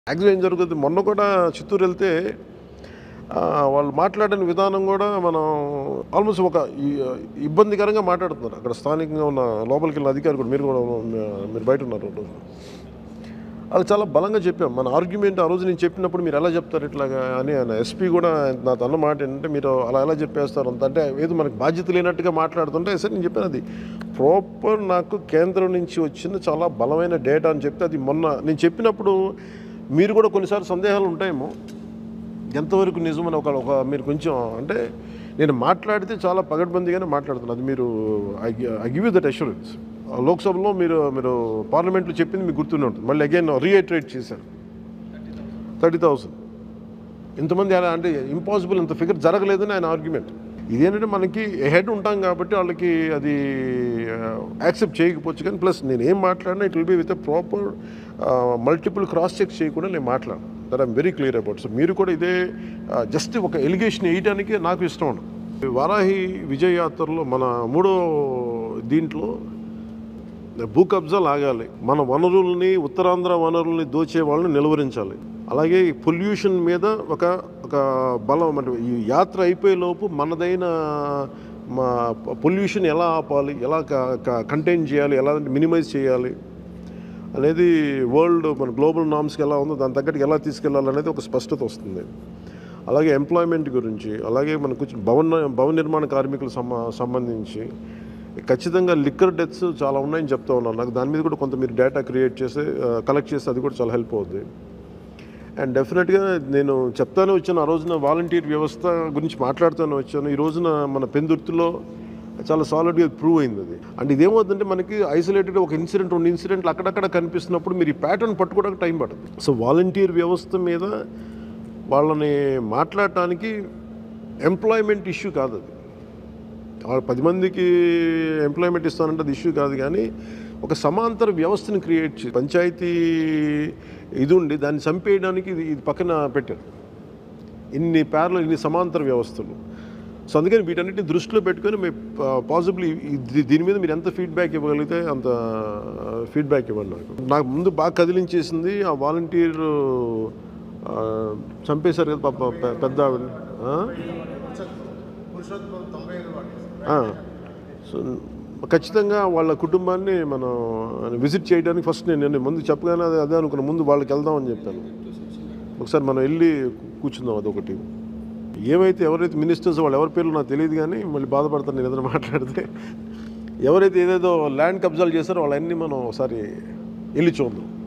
Actual ఏం జరుగుతుంది మొన్న కూడా చిత్తూరు వెళ్తే ఆ, వాళ్ళు మాట్లాడిన విధానం కూడా మనం ఆల్మోస్ట్ ఒక ఈ- ఇబ్బందికరంగా మాట్లాడుతున్నారు అక్కడ స్థానికంగా ఉన్న లోపలికి వెళ్ళిన అధికారి కూడా మీరు కూడా ఉన్న- మీరు బయట ఉన్నారు ఆ రోజు. అది చాలా బలంగా చెప్పాం మన ఆర్గ్యుమెంట్ ఆ రోజు నేను చెప్పినప్పుడు మీరు ఎలా చెప్తారు ఇట్లాగా అని ఆయన ఎస్పీ కూడా నా తన మాట ఏంటంటే మీరు అలా ఎలా చెప్పేస్తారు అంత అంటే ఏదో మనకు బాధ్యత లేనట్టుగా మాట్లాడుతుంటే సరే నేను చెప్పాను అది ప్రాపర్ నాకు కేంద్రం నుంచి వచ్చిన చాలా బలమైన డేటా అని చెప్తే అది మొన్న నేను చెప్పినప్పుడు మీరు కూడా కొన్నిసార్లు సందేహాలు ఉంటాయేమో ఎంతవరకు నిజమని ఒక ఒక మీరు కొంచెం అంటే నేను మాట్లాడితే చాలా పగడ్బందీగానే మాట్లాడుతున్నాను అది మీరు I give you that assurance లోక్సభలో మీరు మీరు పార్లమెంట్లో చెప్పింది మీకు గుర్తుండే ఉంటుంది మళ్ళీ అగైన్ రీఐట్రేట్ చేశారు థర్టీ థౌసండ్ ఇంతమంది అలా అంటే ఇంపాసిబుల్ ఇంత ఫిగర్ జరగలేదని ఆయన ఆర్గ్యుమెంట్ ఇదేంటంటే మనకి హెడ్ ఉంటాం కాబట్టి వాళ్ళకి అది యాక్సెప్ట్ చేయకపోవచ్చు కానీ ప్లస్ నేను ఏం మాట్లాడినా it will be with proper multiple cross check చేయకుండా నేను మాట్లాడను that I'm very clear about so మీరు కూడా ఇదే జస్ట్ ఒక ఎలిగేషన్ వేయడానికి నాకు ఇష్టం ఉండదు వారాహి విజయ యాత్రలో మన మూడో దీంట్లో భూ కబ్జాలు ఆగాలి మన వనరుల్ని ఉత్తరాంధ్ర వనరుల్ని దోచే వాళ్ళని నిలువరించాలి అలాగే ఈ పొల్యూషన్ మీద ఒక ఒక బలం అంటే ఈ యాత్ర అయిపోయేలోపు మనదైన మా పొల్యూషన్ ఎలా ఆపాలి ఎలా కంటైన్ చేయాలి ఎలా మినిమైజ్ చేయాలి అనేది వరల్డ్ మన గ్లోబల్ నామ్స్కి ఎలా ఉందో దాని తగ్గట్టుగా ఎలా తీసుకెళ్ళాలనేది ఒక స్పష్టత వస్తుంది అలాగే ఎంప్లాయ్మెంట్ గురించి అలాగే మనకు కొంచెం భవన భవన నిర్మాణ కార్మికులకు సంబ సంబంధించి ఖచ్చితంగా లిక్కర్ డెత్స్ చాలా ఉన్నాయని చెప్తా ఉన్నారు నాకు దాని మీద కూడా కొంత మీరు డేటా క్రియేట్ చేసి కలెక్ట్ చేస్తే అది కూడా చాలా హెల్ప్ అవుద్ది అండ్ డెఫినెట్గా నేను చెప్తానే వచ్చాను ఆ రోజున వాలంటీర్ వ్యవస్థ గురించి మాట్లాడుతూనే వచ్చాను ఈ రోజున మన పెందుర్తిలో చాలా సాలిడ్గా ప్రూవ్ అయింది అది అండ్ ఇదేమవుతుందంటే మనకి ఐసోలేటెడ్ ఒక ఇన్సిడెంట్ రెండు ఇన్సిడెంట్లు అక్కడక్కడ కనిపిస్తున్నప్పుడు మీరు ఈ ప్యాటర్న్ పట్టుకోవడానికి టైం పడుతుంది సో వాలంటీర్ వ్యవస్థ మీద వాళ్ళని మాట్లాడటానికి ఎంప్లాయ్మెంట్ ఇష్యూ కాదు అది వాళ్ళు పది మందికి ఎంప్లాయ్మెంట్ ఇస్తానంటే అది ఇష్యూ కాదు కానీ ఒక సమాంతర వ్యవస్థను క్రియేట్ చేసి పంచాయతీ ఇది ఉండి దాన్ని చంపేయడానికి ఇది ఇది పక్కన పెట్టారు ఇన్ని పేర్లు ఇన్ని సమాంతర వ్యవస్థలు సో అందుకని వీటన్నిటిని దృష్టిలో పెట్టుకొని మేము పాసిబుల్ దీని మీద మీరు ఎంత ఫీడ్బ్యాక్ ఇవ్వగలిగితే అంత ఫీడ్బ్యాక్ ఇవ్వండి నాకు నాకు ముందు బాగా కదిలించేసింది ఆ వాలంటీర్ చంపేశారు కదా పాప పె- పెద్ద ఆవిడ ఆ? ఆ. సో ఖచ్చితంగా వాళ్ళ కుటుంబాన్ని మనం విజిట్ చేయడానికి ఫస్ట్ నేను నేను ముందు చెప్పగానే అదే అదే అనుకున్నా ముందు వాళ్ళకి వెళ్దామని చెప్పాను ఒకసారి మనం వెళ్ళి కూర్చుందాం అదొకటి ఏమైతే ఎవరైతే మినిస్టర్స్ వాళ్ళు ఎవరి పేర్లు నాకు తెలియదు కానీ మళ్ళీ బాధపడతాను నేను ఏదైనా మాట్లాడితే ఎవరైతే ఏదేదో ల్యాండ్ కబ్జాలు చేశారో వాళ్ళన్నీ మనం ఒకసారి వెళ్ళి చూద్దాం